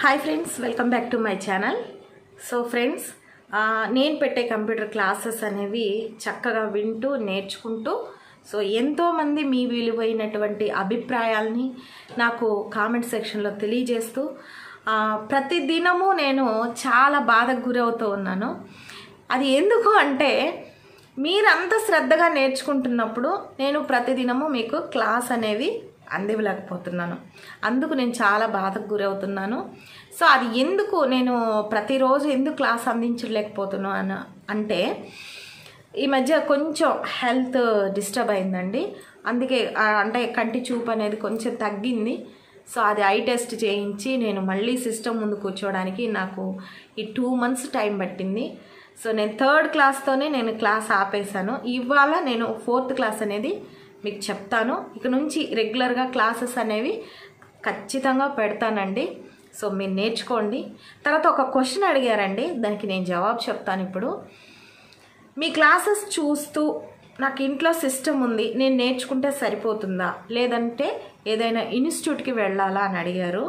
hi friends welcome back to my channel so friends ఆ, నేను పెట్టే కంప్యూటర్ క్లాసెస్ అనేవి చక్కగా వింటూ నేర్చుకుంటూ సో ఎంతోమంది మీ విలువైనటువంటి అభిప్రాయాల్ని నాకు కామెంట్ సెక్షన్లో తెలియజేస్తూ ఆ, ప్రతి దినము నేను చాలా బాధకు గురవుతూ ఉన్నాను అది ఎందుకు అంటే మీరంత శ్రద్ధగా నేర్చుకుంటున్నప్పుడు నేను ప్రతిదినము మీకు క్లాస్ అనేవి అందివ్వలేకపోతున్నాను అందుకు నేను చాలా బాధకు గురవుతున్నాను సో అది ఎందుకు నేను ప్రతిరోజు ఎందుకు క్లాస్ అందించలేకపోతున్నాను అంటే ఈ మధ్య కొంచెం హెల్త్ డిస్టర్బ్ అయిందండి అందుకే ఆ, అంటే కంటి చూపు అనేది కొంచెం తగ్గింది సో అది ఐ టెస్ట్ చేయించి నేను మళ్ళీ సిస్టమ్ ముందు కూర్చోవడానికి నాకు ఈ టూ మంత్స్ టైం పట్టింది సో నేను థర్డ్ క్లాస్తోనే నేను క్లాస్ ఆపేశాను ఇవాళ నేను ఫోర్త్ క్లాస్ అనేది మీకు చెప్తాను ఇక నుంచి రెగ్యులర్గా క్లాసెస్ అనేవి ఖచ్చితంగా పెడతానండి సో మీరు నేర్చుకోండి తర్వాత ఒక క్వశ్చన్ అడిగారండి దానికి నేను జవాబు చెప్తాను ఇప్పుడు మీ క్లాసెస్ చూస్తూ నాకు ఇంట్లో సిస్టమ్ ఉంది నేను నేర్చుకుంటే సరిపోతుందా లేదంటే ఏదైనా ఇన్స్టిట్యూట్కి వెళ్ళాలా అని అడిగారు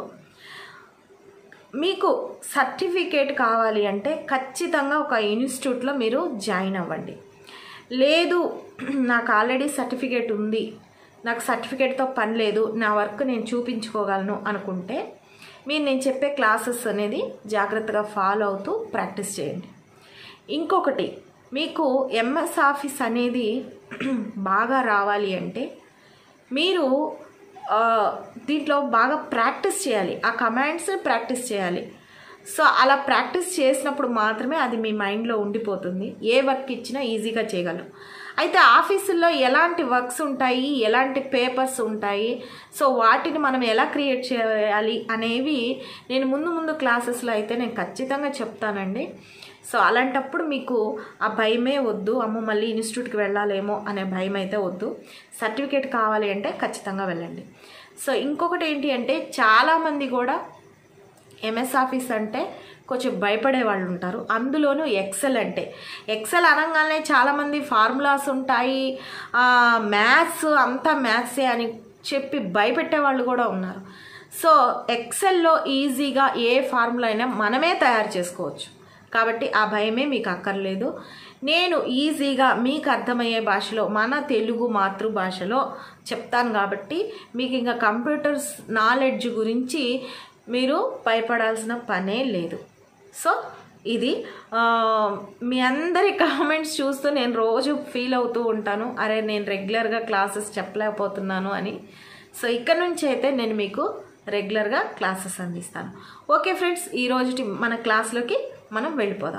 మీకు సర్టిఫికేట్ కావాలి అంటే ఖచ్చితంగా ఒక ఇన్స్టిట్యూట్లో మీరు జాయిన్ అవ్వండి లేదు నాకు ఆల్రెడీ సర్టిఫికేట్ ఉంది నాకు సర్టిఫికేట్తో పని లేదు నా వర్క్ నేను చూపించుకోగలను అనుకుంటే మీరు నేను చెప్పే క్లాసెస్ అనేది జాగ్రత్తగా ఫాలో అవుతూ ప్రాక్టీస్ చేయండి ఇంకొకటి మీకు ఎంఎస్ ఆఫీస్ అనేది బాగా రావాలి అంటే మీరు ఆ, దీంట్లో బాగా ప్రాక్టీస్ చేయాలి ఆ కమాండ్స్ ప్రాక్టీస్ చేయాలి సో అలా ప్రాక్టీస్ చేసినప్పుడు మాత్రమే అది మీ మైండ్లో ఉండిపోతుంది ఏ వర్క్ ఇచ్చినా ఈజీగా చేయగలరు అయితే ఆఫీసుల్లో ఎలాంటి వర్క్స్ ఉంటాయి ఎలాంటి పేపర్స్ ఉంటాయి సో వాటిని మనం ఎలా క్రియేట్ చేయాలి అనేవి నేను ముందు ముందు క్లాసెస్లో అయితే నేను ఖచ్చితంగా చెప్తానండి సో అలాంటప్పుడు మీకు ఆ భయమే వద్దు అమ్మ మళ్ళీ ఇన్స్టిట్యూట్కి వెళ్ళాలేమో అనే భయం అయితే వద్దు సర్టిఫికేట్ కావాలి అంటే ఖచ్చితంగా వెళ్ళండి సో ఇంకొకటి ఏంటి అంటే చాలామంది కూడా ఎంఎస్ ఆఫీస్ అంటే కొంచెం భయపడే వాళ్ళు ఉంటారు అందులోనూ ఎక్సెల్ అంటే ఎక్సెల్ అనగానే చాలామంది ఫార్ములాస్ ఉంటాయి మ్యాథ్స్ అంతా మ్యాథ్సే అని చెప్పి భయపెట్టే వాళ్ళు కూడా ఉన్నారు సో ఎక్సెల్లో ఈజీగా ఏ ఫార్ములా అయినా మనమే తయారు చేసుకోవచ్చు కాబట్టి ఆ భయమే మీకు అక్కర్లేదు నేను ఈజీగా మీకు అర్థమయ్యే భాషలో మన తెలుగు మాతృభాషలో చెప్తాను కాబట్టి మీకు ఇంకా కంప్యూటర్స్ నాలెడ్జ్ గురించి మీరు భయపడాల్సిన పనే లేదు సో ఇది ఆ, మీ అందరి కామెంట్స్ చూస్తూ నేను రోజు ఫీల్ అవుతూ ఉంటాను అరే నేను రెగ్యులర్గా క్లాసెస్ చెప్పలేకపోతున్నాను అని సో ఇక్కడ నుంచి అయితే నేను మీకు రెగ్యులర్గా క్లాసెస్ అందిస్తాను ఓకే ఫ్రెండ్స్ ఈ రోజుటి మన క్లాస్లోకి మనం వెళ్ళిపోదాం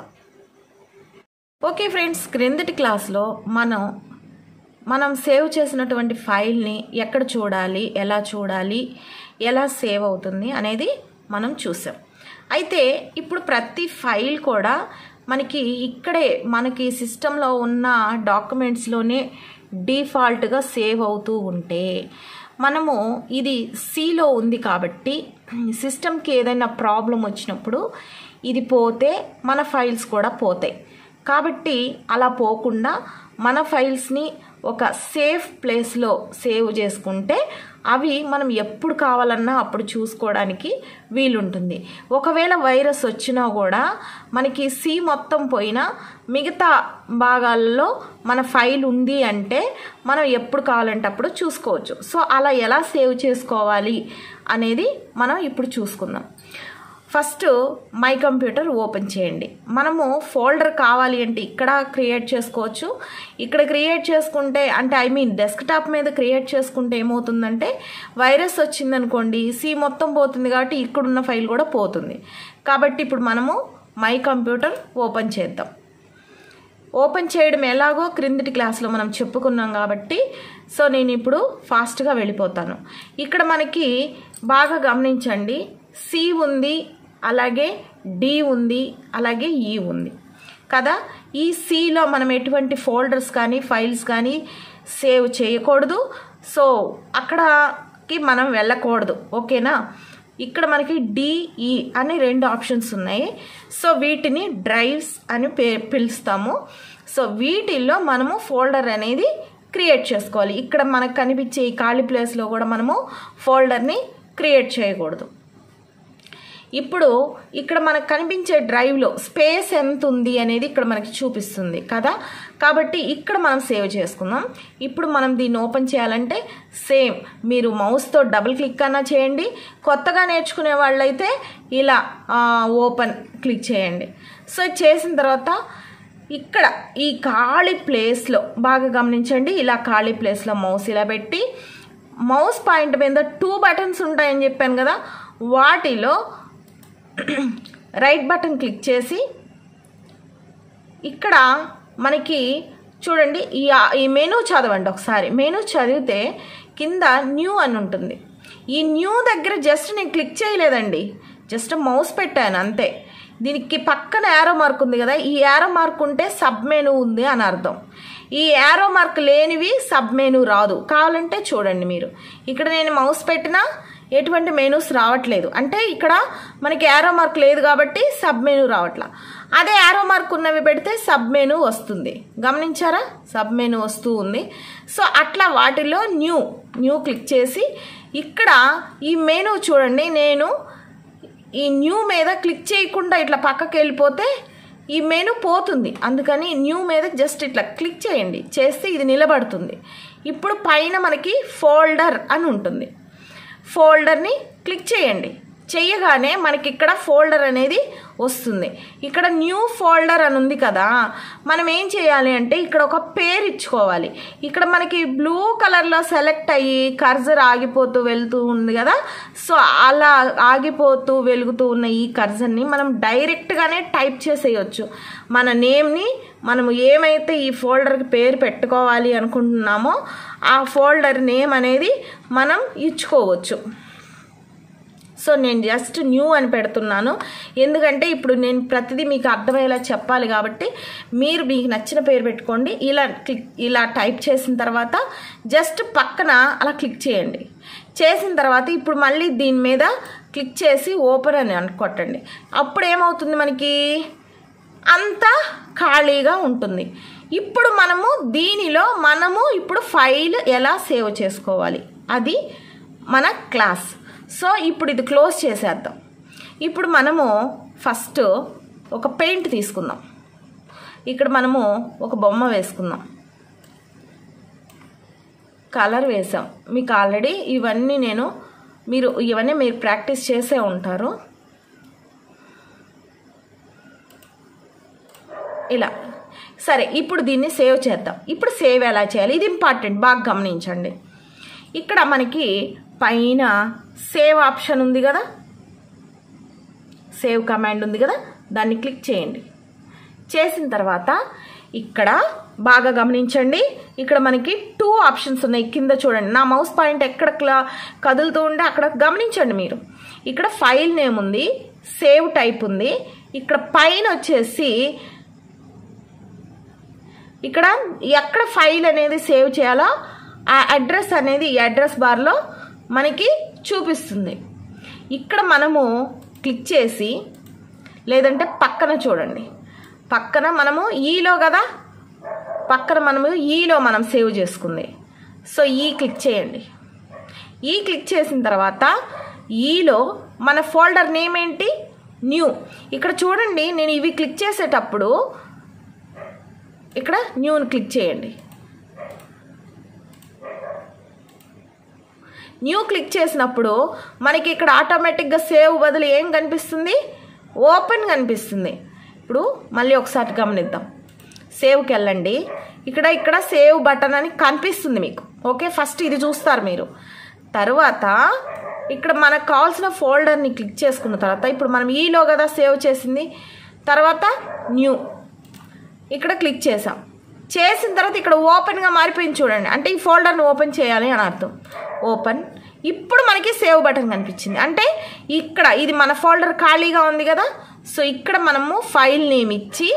ఓకే ఫ్రెండ్స్ క్రిందటి క్లాస్లో మనం మనం సేవ్ చేసినటువంటి ఫైల్ని ఎక్కడ చూడాలి ఎలా చూడాలి ఎలా సేవ్ అవుతుంది అనేది మనం చూసాం అయితే ఇప్పుడు ప్రతి ఫైల్ కూడా మనకి ఇక్కడే మనకి సిస్టంలో ఉన్న డాక్యుమెంట్స్లోనే డిఫాల్ట్గా సేవ్ అవుతూ ఉంటే మనము ఇది సిలో ఉంది కాబట్టి సిస్టమ్కి ఏదైనా ప్రాబ్లం వచ్చినప్పుడు ఇది పోతే మన ఫైల్స్ కూడా పోతాయి కాబట్టి అలా పోకుండా మన ఫైల్స్ని ఒక సేఫ్ ప్లేస్లో సేవ్ చేసుకుంటే అవి మనం ఎప్పుడు కావాలన్నా అప్పుడు చూసుకోవడానికి వీలుంటుంది ఒకవేళ వైరస్ వచ్చినా కూడా మనకి సి మొత్తం పోయినా మిగతా భాగాల్లో మన ఫైల్ ఉంది అంటే మనం ఎప్పుడు కావాలంటే అప్పుడు చూసుకోవచ్చు సో అలా ఎలా సేవ్ చేసుకోవాలి అనేది మనం ఇప్పుడు చూసుకుందాం ఫస్ట్ మై కంప్యూటర్ ఓపెన్ చేయండి మనము ఫోల్డర్ కావాలి అంటే ఇక్కడ క్రియేట్ చేసుకోవచ్చు ఇక్కడ క్రియేట్ చేసుకుంటే అంటే ఐ మీన్ డెస్క్టాప్ మీద క్రియేట్ చేసుకుంటే ఏమవుతుందంటే వైరస్ వచ్చిందనుకోండి సి మొత్తం పోతుంది కాబట్టి ఇక్కడున్న ఫైల్ కూడా పోతుంది కాబట్టి ఇప్పుడు మనము మై కంప్యూటర్ ఓపెన్ చేద్దాం ఓపెన్ చేయడం ఎలాగో క్రిందటి క్లాస్లో మనం చెప్పుకున్నాం కాబట్టి సో నేను ఇప్పుడు ఫాస్ట్గా వెళ్ళిపోతాను ఇక్కడ మనకి బాగా గమనించండి సి ఉంది అలాగే డి ఉంది అలాగే ఈ ఉంది కదా ఈ సిలో మనం ఎటువంటి ఫోల్డర్స్ కానీ ఫైల్స్ కానీ సేవ్ చేయకూడదు సో అక్కడకి మనం వెళ్ళకూడదు ఓకేనా ఇక్కడ మనకి డిఈ అని రెండు ఆప్షన్స్ ఉన్నాయి సో వీటిని డ్రైవ్స్ అని పే పిలుస్తాము సో వీటిల్లో మనము ఫోల్డర్ అనేది క్రియేట్ చేసుకోవాలి ఇక్కడ మనకు కనిపించే ఈ ఖాళీ ప్లేస్లో కూడా మనము ఫోల్డర్ని క్రియేట్ చేయకూడదు ఇప్పుడు ఇక్కడ మనకు కనిపించే డ్రైవ్లో స్పేస్ ఎంత ఉంది అనేది ఇక్కడ మనకి చూపిస్తుంది కదా కాబట్టి ఇక్కడ మనం సేవ్ చేసుకుందాం ఇప్పుడు మనం దీన్ని ఓపెన్ చేయాలంటే సేమ్ మీరు మౌస్తో డబుల్ క్లిక్ అన్నా చేయండి కొత్తగా నేర్చుకునే వాళ్ళైతే ఇలా ఓపెన్ క్లిక్ చేయండి సో చేసిన తర్వాత ఇక్కడ ఈ ఖాళీ ప్లేస్లో బాగా గమనించండి ఇలా ఖాళీ ప్లేస్లో మౌస్ ఇలా పెట్టి మౌస్ పాయింట్ మీద టూ బటన్స్ ఉంటాయని చెప్పాను కదా వాటిలో రైట్ బటన్ క్లిక్ చేసి ఇక్కడ మనకి చూడండి ఈ ఈ మెనూ చదవండి ఒకసారి మెనూ చదివితే కింద న్యూ అని ఉంటుంది ఈ న్యూ దగ్గర జస్ట్ నేను క్లిక్ చేయలేదండి జస్ట్ మౌస్ పెట్టాను అంతే దీనికి పక్కన యారో మార్క్ ఉంది కదా ఈ యారో మార్క్ ఉంటే సబ్ మెనూ ఉంది అని అర్థం ఈ యారో మార్క్ లేనివి సబ్ మెనూ రాదు కావాలంటే చూడండి మీరు ఇక్కడ నేను మౌస్ పెట్టినా ఎటువంటి మెనూస్ రావట్లేదు అంటే ఇక్కడ మనకి యారో మార్క్ లేదు కాబట్టి సబ్ మెనూ రావట్లా అదే యారో మార్క్ ఉన్నవి పెడితే సబ్ మెనూ వస్తుంది గమనించారా సబ్ మెనూ వస్తూ ఉంది సో అట్లా వాటిలో న్యూ న్యూ క్లిక్ చేసి ఇక్కడ ఈ మెనూ చూడండి నేను ఈ న్యూ మీద క్లిక్ చేయకుండా ఇట్లా పక్కకి వెళ్ళిపోతే ఈ మెను పోతుంది అందుకని న్యూ మీద జస్ట్ ఇట్లా క్లిక్ చేయండి చేస్తే ఇది నిలబడుతుంది ఇప్పుడు పైన మనకి ఫోల్డర్ అని ఉంటుంది ఫోల్డర్ని క్లిక్ చేయండి చెయ్యగానే మనకి ఇక్కడ ఫోల్డర్ అనేది వస్తుంది ఇక్కడ న్యూ ఫోల్డర్ అని ఉంది కదా మనం ఏం చేయాలి అంటే ఇక్కడ ఒక పేరు ఇచ్చుకోవాలి ఇక్కడ మనకి బ్లూ కలర్లో సెలెక్ట్ అయ్యి కర్జర్ ఆగిపోతూ వెళ్తూ ఉంది కదా సో అలా ఆగిపోతూ వెలుగుతూ ఉన్న ఈ కర్జర్ని మనం డైరెక్ట్గానే టైప్ చేసేయచ్చు మన నేమ్ని మనము ఏమైతే ఈ ఫోల్డర్కి పేరు పెట్టుకోవాలి అనుకుంటున్నామో ఆ ఫోల్డర్ నేమ్ అనేది మనం ఇచ్చుకోవచ్చు సో నేను జస్ట్ న్యూ అని పెడుతున్నాను ఎందుకంటే ఇప్పుడు నేను ప్రతిదీ మీకు అర్థమయ్యేలా చెప్పాలి కాబట్టి మీరు మీకు నచ్చిన పేరు పెట్టుకోండి ఇలా క్లిక్ ఇలా టైప్ చేసిన తర్వాత జస్ట్ పక్కన అలా క్లిక్ చేయండి చేసిన తర్వాత ఇప్పుడు మళ్ళీ దీని మీద క్లిక్ చేసి ఓపెన్ అని అనుకొట్టండి అప్పుడు ఏమవుతుంది మనకి అంతా ఖాళీగా ఉంటుంది ఇప్పుడు మనము దీనిలో మనము ఇప్పుడు ఫైల్ ఎలా సేవ్ చేసుకోవాలి అది మన క్లాస్ సో ఇప్పుడు ఇది క్లోజ్ చేసేద్దాం ఇప్పుడు మనము ఫస్ట్ ఒక పెయింట్ తీసుకుందాం ఇక్కడ మనము ఒక బొమ్మ వేసుకుందాం కలర్ వేసాం మీకు ఆల్రెడీ ఇవన్నీ నేను మీరు ఇవన్నీ మీరు ప్రాక్టీస్ చేసే ఉంటారు ఇలా సరే ఇప్పుడు దీన్ని సేవ్ చేద్దాం ఇప్పుడు సేవ్ ఎలా చేయాలి ఇది ఇంపార్టెంట్ బాగా గమనించండి ఇక్కడ మనకి పైన సేవ్ ఆప్షన్ ఉంది కదా సేవ్ కమాండ్ ఉంది కదా దాన్ని క్లిక్ చేయండి చేసిన తర్వాత ఇక్కడ బాగా గమనించండి ఇక్కడ మనకి టూ ఆప్షన్స్ ఉన్నాయి కింద చూడండి నా మౌస్ పాయింట్ ఎక్కడ క్లా- కదులుతూ ఉంటే అక్కడ గమనించండి మీరు ఇక్కడ ఫైల్ నేమ్ ఉంది సేవ్ టైప్ ఉంది ఇక్కడ పైన వచ్చేసి ఇక్కడ ఎక్కడ ఫైల్ అనేది సేవ్ చేయాలో ఆ అడ్రస్ అనేది ఈ అడ్రస్ బార్లో మనకి చూపిస్తుంది ఇక్కడ మనము క్లిక్ చేసి లేదంటే పక్కన చూడండి పక్కన మనము ఈలో కదా పక్కన మనము ఈలో మనం సేవ్ చేసుకుంది సో ఈ క్లిక్ చేయండి ఈ క్లిక్ చేసిన తర్వాత ఈలో మన ఫోల్డర్ నేమ్ ఏంటి న్యూ ఇక్కడ చూడండి నేను ఇవి క్లిక్ చేసేటప్పుడు ఇక్కడ న్యూని క్లిక్ చేయండి న్యూ క్లిక్ చేసినప్పుడు మనకి ఇక్కడ ఆటోమేటిక్గా సేవ్ బదులు ఏం కనిపిస్తుంది ఓపెన్ కనిపిస్తుంది ఇప్పుడు మళ్ళీ ఒకసారి గమనిద్దాం సేవ్కి వెళ్ళండి ఇక్కడ ఇక్కడ సేవ్ బటన్ అని కనిపిస్తుంది మీకు ఓకే ఫస్ట్ ఇది చూస్తారు మీరు తర్వాత ఇక్కడ మనకు కావాల్సిన ఫోల్డర్ని క్లిక్ చేసుకున్న తర్వాత ఇప్పుడు మనం ఈలో కదా సేవ్ చేసింది తర్వాత న్యూ ఇక్కడ క్లిక్ చేసాం చేసిన తర్వాత ఇక్కడ ఓపెన్గా మారిపోయింది చూడండి అంటే ఈ ఫోల్డర్ని ఓపెన్ చేయాలి అని అర్థం ఓపెన్ ఇప్పుడు మనకి సేవ్ బటన్ కనిపించింది అంటే ఇక్కడ ఇది మన ఫోల్డర్ ఖాళీగా ఉంది కదా సో ఇక్కడ మనము ఫైల్ నేమ్ ఇచ్చి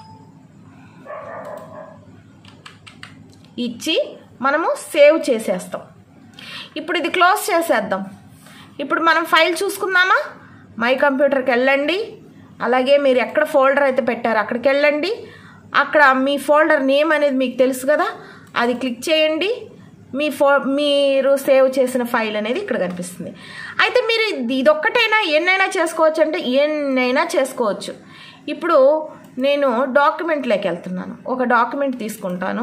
ఇచ్చి మనము సేవ్ చేసేస్తాం ఇప్పుడు ఇది క్లోజ్ చేసేద్దాం ఇప్పుడు మనం ఫైల్ చూసుకుందామా మై కంప్యూటర్కి వెళ్ళండి అలాగే మీరు ఎక్కడ ఫోల్డర్ అయితే పెట్టారో అక్కడికి వెళ్ళండి అక్కడ మీ ఫోల్డర్ నేమ్ అనేది మీకు తెలుసు కదా అది క్లిక్ చేయండి మీ ఫో మీరు సేవ్ చేసిన ఫైల్ అనేది ఇక్కడ కనిపిస్తుంది అయితే మీరు ఇది- ఇదొక్కటైనా ఎన్నైనా చేసుకోవచ్చు అంటే ఎన్నైనా చేసుకోవచ్చు ఇప్పుడు నేను డాక్యుమెంట్లోకి వెళ్తున్నాను ఒక డాక్యుమెంట్ తీసుకుంటాను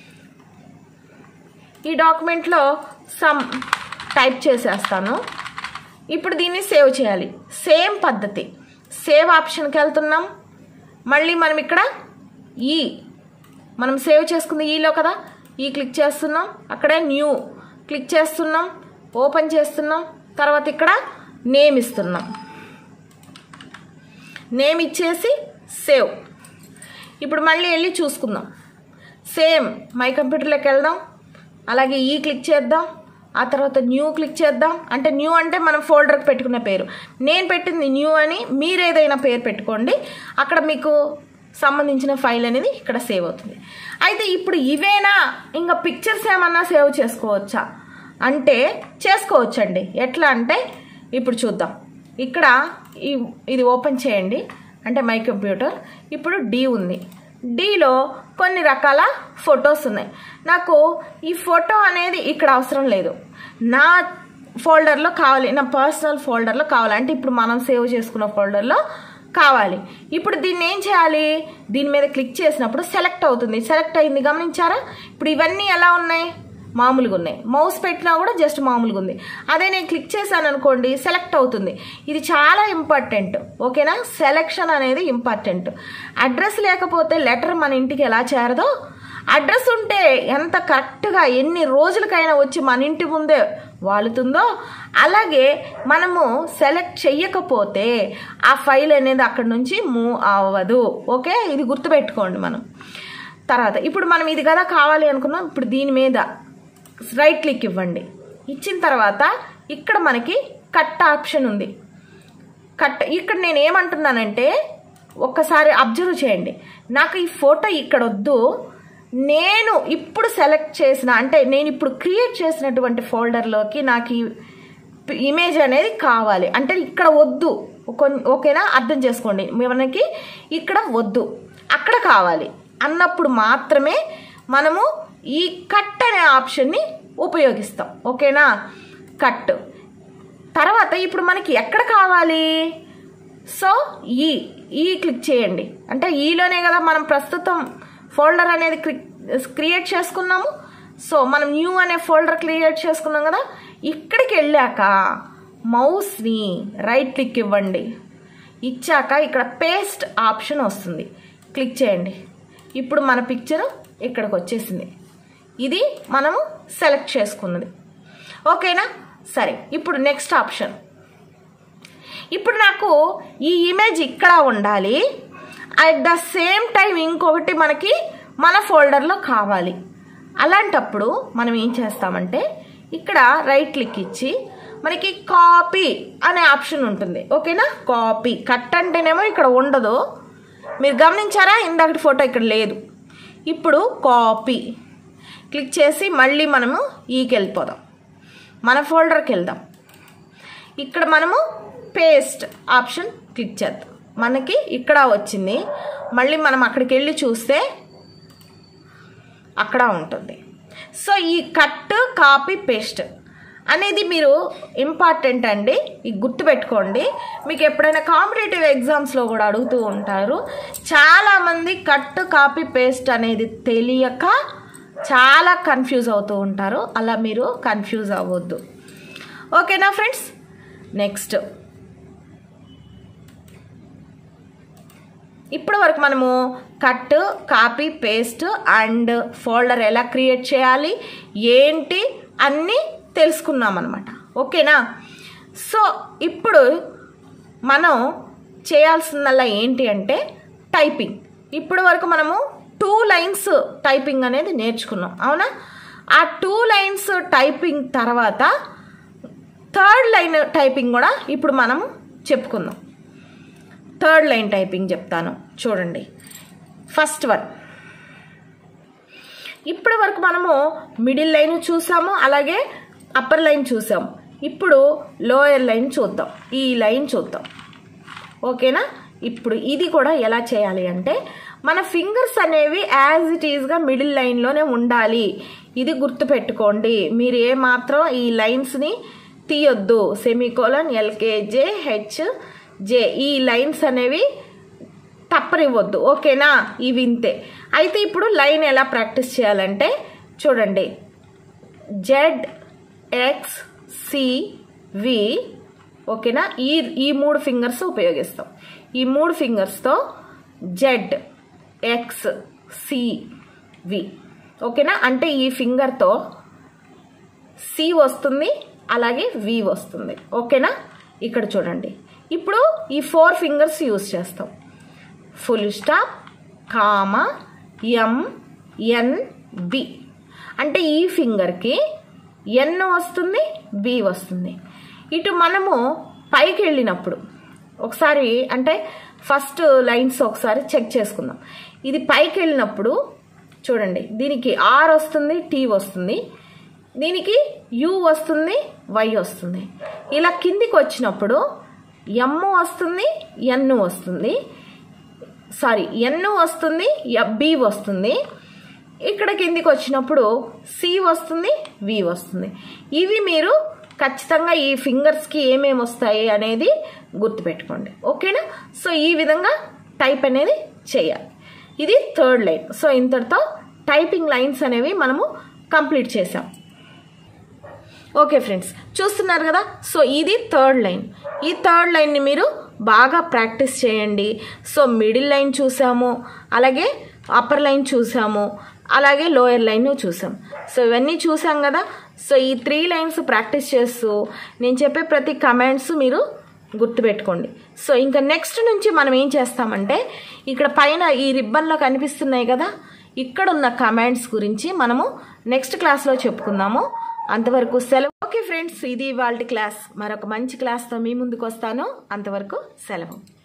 ఈ డాక్యుమెంట్లో సమ్ టైప్ చేసేస్తాను ఇప్పుడు దీన్ని సేవ్ చేయాలి సేమ్ పద్ధతి సేవ్ ఆప్షన్కి వెళ్తున్నాం మళ్ళీ మనం ఇక్కడ ఈ మనం సేవ్ చేసుకుంది ఈలో కదా ఈ క్లిక్ చేస్తున్నాం అక్కడే న్యూ క్లిక్ చేస్తున్నాం ఓపెన్ చేస్తున్నాం తర్వాత ఇక్కడ నేమ్ ఇస్తున్నాం నేమ్ ఇచ్చేసి సేవ్ ఇప్పుడు మళ్ళీ వెళ్ళి చూసుకుందాం సేమ్ మై కంప్యూటర్లోకి వెళ్దాం అలాగే ఈ క్లిక్ చేద్దాం ఆ తర్వాత న్యూ క్లిక్ చేద్దాం అంటే న్యూ అంటే మనం ఫోల్డర్కి పెట్టుకున్న పేరు నేను పెట్టింది న్యూ అని మీరు ఏదైనా పేరు పెట్టుకోండి అక్కడ మీకు సంబంధించిన ఫైల్ అనేది ఇక్కడ సేవ్ అవుతుంది అయితే ఇప్పుడు ఇవేనా ఇంకా పిక్చర్స్ ఏమన్నా సేవ్ చేసుకోవచ్చా అంటే చేసుకోవచ్చండి ఎట్లా అంటే ఇప్పుడు చూద్దాం ఇక్కడ ఈ ఇది ఓపెన్ చేయండి అంటే మై కంప్యూటర్ ఇప్పుడు డి ఉంది డీలో కొన్ని రకాల ఫొటోస్ ఉన్నాయి నాకు ఈ ఫోటో అనేది ఇక్కడ అవసరం లేదు నా ఫోల్డర్లో కావాలి నా పర్సనల్ ఫోల్డర్లో కావాలి అంటే ఇప్పుడు మనం సేవ్ చేసుకున్న ఫోల్డర్లో కావాలి ఇప్పుడు దీన్ని ఏం చేయాలి దీని మీద క్లిక్ చేసినప్పుడు సెలెక్ట్ అవుతుంది సెలెక్ట్ అయింది గమనించారా ఇప్పుడు ఇవన్నీ ఎలా ఉన్నాయి మామూలుగా ఉన్నాయి మౌస్ పెట్టినా కూడా జస్ట్ మామూలుగా ఉంది అదే నేను క్లిక్ చేశాను అనుకోండి సెలెక్ట్ అవుతుంది ఇది చాలా ఇంపార్టెంట్ ఓకేనా సెలెక్షన్ అనేది ఇంపార్టెంట్ అడ్రస్ లేకపోతే లెటర్ మన ఇంటికి ఎలా చేరదో అడ్రస్ ఉంటే ఎంత కరెక్ట్గా ఎన్ని రోజులకైనా వచ్చి మన ఇంటి ముందే వాలుతుందో అలాగే మనము సెలెక్ట్ చెయ్యకపోతే ఆ ఫైల్ అనేది అక్కడి నుంచి మూవ్ అవ్వదు ఓకే ఇది గుర్తుపెట్టుకోండి మనం తర్వాత ఇప్పుడు మనం ఇది కదా కావాలి అనుకున్నాం ఇప్పుడు దీని మీద రైట్ క్లిక్ ఇవ్వండి ఇచ్చిన తర్వాత ఇక్కడ మనకి కట్ ఆప్షన్ ఉంది కట్ ఇక్కడ నేను ఏమంటున్నానంటే ఒక్కసారి అబ్జర్వ్ చేయండి నాకు ఈ ఫోటో ఇక్కడ వద్దు నేను ఇప్పుడు సెలెక్ట్ చేసిన అంటే నేను ఇప్పుడు క్రియేట్ చేసినటువంటి ఫోల్డర్లోకి నాకు ఈ ఇమేజ్ అనేది కావాలి అంటే ఇక్కడ వద్దు కొన్- ఓకేనా అర్థం చేసుకోండి మనకి ఇక్కడ వద్దు అక్కడ కావాలి అన్నప్పుడు మాత్రమే మనము ఈ కట్ అనే ఆప్షన్ని ఉపయోగిస్తాం ఓకేనా కట్ తర్వాత ఇప్పుడు మనకి ఎక్కడ కావాలి సో ఈ ఈ క్లిక్ చేయండి అంటే ఈలోనే కదా మనం ప్రస్తుతం ఫోల్డర్ అనేది క్రియేట్ చేసుకున్నాము సో మనం న్యూ అనే ఫోల్డర్ క్రియేట్ చేసుకున్నాం కదా ఇక్కడికి వెళ్ళాక మౌస్ని రైట్ క్లిక్ ఇవ్వండి ఇచ్చాక ఇక్కడ పేస్ట్ ఆప్షన్ వస్తుంది క్లిక్ చేయండి ఇప్పుడు మన పిక్చర్ ఇక్కడికి వచ్చేసింది ఇది మనము సెలెక్ట్ చేసుకున్నది ఓకేనా సరే ఇప్పుడు నెక్స్ట్ ఆప్షన్ ఇప్పుడు నాకు ఈ ఇమేజ్ ఇక్కడ ఉండాలి అట్ ద సేమ్ టైం ఇంకొకటి మనకి మన ఫోల్డర్లో కావాలి అలాంటప్పుడు మనం ఏం చేస్తామంటే ఇక్కడ రైట్ క్లిక్ ఇచ్చి మనకి కాపీ అనే ఆప్షన్ ఉంటుంది ఓకేనా కాపీ కట్ అంటేనేమో ఇక్కడ ఉండదు మీరు గమనించారా ఇందాకటి ఫోటో ఇక్కడ లేదు ఇప్పుడు కాపీ క్లిక్ చేసి మళ్ళీ మనము ఈకి వెళ్ళిపోదాం మన ఫోల్డర్కి వెళ్దాం ఇక్కడ మనము పేస్ట్ ఆప్షన్ క్లిక్ చేద్దాం మనకి ఇక్కడ వచ్చింది మళ్ళీ మనం అక్కడికి వెళ్ళి చూస్తే అక్కడ ఉంటుంది సో ఈ కట్ కాపీ పేస్ట్ అనేది మీరు ఇంపార్టెంట్ అండి ఇది గుర్తుపెట్టుకోండి మీకు ఎప్పుడైనా కాంపిటేటివ్ ఎగ్జామ్స్లో కూడా అడుగుతూ ఉంటారు చాలామంది కట్ కాపీ పేస్ట్ అనేది తెలియక చాలా కన్ఫ్యూజ్ అవుతూ ఉంటారు అలా మీరు కన్ఫ్యూజ్ అవ్వద్దు ఓకేనా ఫ్రెండ్స్ నెక్స్ట్ ఇప్పటి వరకు మనము cut copy paste and folder ఎలా క్రియేట్ చేయాలి ఏంటి అన్నీ తెలుసుకున్నాం అనమాట ఓకేనా సో ఇప్పుడు మనం చేయాల్సిందల్లా ఏంటి అంటే టైపింగ్ ఇప్పటి వరకు మనము టూ లైన్స్ టైపింగ్ అనేది నేర్చుకున్నాం అవునా ఆ టూ లైన్స్ టైపింగ్ తర్వాత థర్డ్ లైన్ టైపింగ్ కూడా ఇప్పుడు మనం చెప్పుకుందాం థర్డ్ లైన్ టైపింగ్ చెప్తాను చూడండి ఫస్ట్ వన్ ఇప్పటి వరకు మనము మిడిల్ లైన్ చూసాము అలాగే అప్పర్ లైన్ చూసాము ఇప్పుడు లోయర్ లైన్ చూద్దాం ఈ లైన్ చూద్దాం ఓకేనా ఇప్పుడు ఇది కూడా ఎలా చేయాలి అంటే మన ఫింగర్స్ అనేవి యాజ్ ఇట్ ఈజ్గా మిడిల్ లైన్లోనే ఉండాలి ఇది గుర్తుపెట్టుకోండి మీరు ఏ మాత్రం ఈ లైన్స్ని తీయొద్దు సెమీకోలన్ ఎల్కేజే హెచ్ జే ఈ లైన్స్ అనేవి తప్పనివ్వద్దు ఓకేనా ఇవి ఇంతే అయితే ఇప్పుడు లైన్ ఎలా ప్రాక్టీస్ చేయాలంటే చూడండి జెడ్ ఎక్స్ సి వి ఓకేనా ఈ ఈ మూడు ఫింగర్స్ ఉపయోగిస్తాం ఈ మూడు ఫింగర్స్తో జెడ్ ఎక్స్ సి వి ఓకేనా అంటే ఈ ఫింగర్తో సి వస్తుంది అలాగే వి వస్తుంది ఓకేనా ఇక్కడ చూడండి ఇప్పుడు ఈ ఫోర్ ఫింగర్స్ యూజ్ చేస్తాం full stop comma M N B అంటే ఈ ఫింగర్కి ఎన్ వస్తుంది బి వస్తుంది ఇటు మనము పైకి వెళ్ళినప్పుడు ఒకసారి అంటే ఫస్ట్ లైన్స్ ఒకసారి చెక్ చేసుకుందాం ఇది పైకి వెళ్ళినప్పుడు చూడండి దీనికి ఆర్ వస్తుంది టీ వస్తుంది దీనికి యు వస్తుంది వై వస్తుంది ఇలా కిందికి వచ్చినప్పుడు ఎమ్ వస్తుంది ఎన్ వస్తుంది సారీ ఎన్ వస్తుంది బి వస్తుంది ఇక్కడ కిందికి వచ్చినప్పుడు సి వస్తుంది వి వస్తుంది ఇవి మీరు ఖచ్చితంగా ఈ ఫింగర్స్కి ఏమేమి వస్తాయి అనేది గుర్తుపెట్టుకోండి ఓకేనా సో ఈ విధంగా టైప్ అనేది చేయాలి ఇది థర్డ్ లైన్ సో ఇంతటితో టైపింగ్ లైన్స్ అనేవి మనము కంప్లీట్ చేసాం ఓకే ఫ్రెండ్స్ చూస్తున్నారు కదా సో ఇది థర్డ్ లైన్ ఈ థర్డ్ లైన్ని మీరు బాగా ప్రాక్టీస్ చేయండి సో మిడిల్ లైన్ చూసాము అలాగే అప్పర్ లైన్ చూసాము అలాగే లోయర్ లైన్ చూసాం సో ఇవన్నీ చూసాం కదా సో ఈ త్రీ లైన్స్ ప్రాక్టీస్ చేస్తూ నేను చెప్పే ప్రతి కమెంట్స్ మీరు గుర్తుపెట్టుకోండి సో ఇంకా నెక్స్ట్ నుంచి మనం ఏం చేస్తామంటే ఇక్కడ పైన ఈ రిబ్బన్లో కనిపిస్తున్నాయి కదా ఇక్కడ ఉన్న కమెంట్స్ గురించి మనము నెక్స్ట్ క్లాస్లో చెప్పుకుందాము అంతవరకు సెలవు ఓకే ఫ్రెండ్స్ ఇది వాళ్ళ క్లాస్ మరొక మంచి క్లాస్తో మీ ముందుకు వస్తాను అంతవరకు సెలవు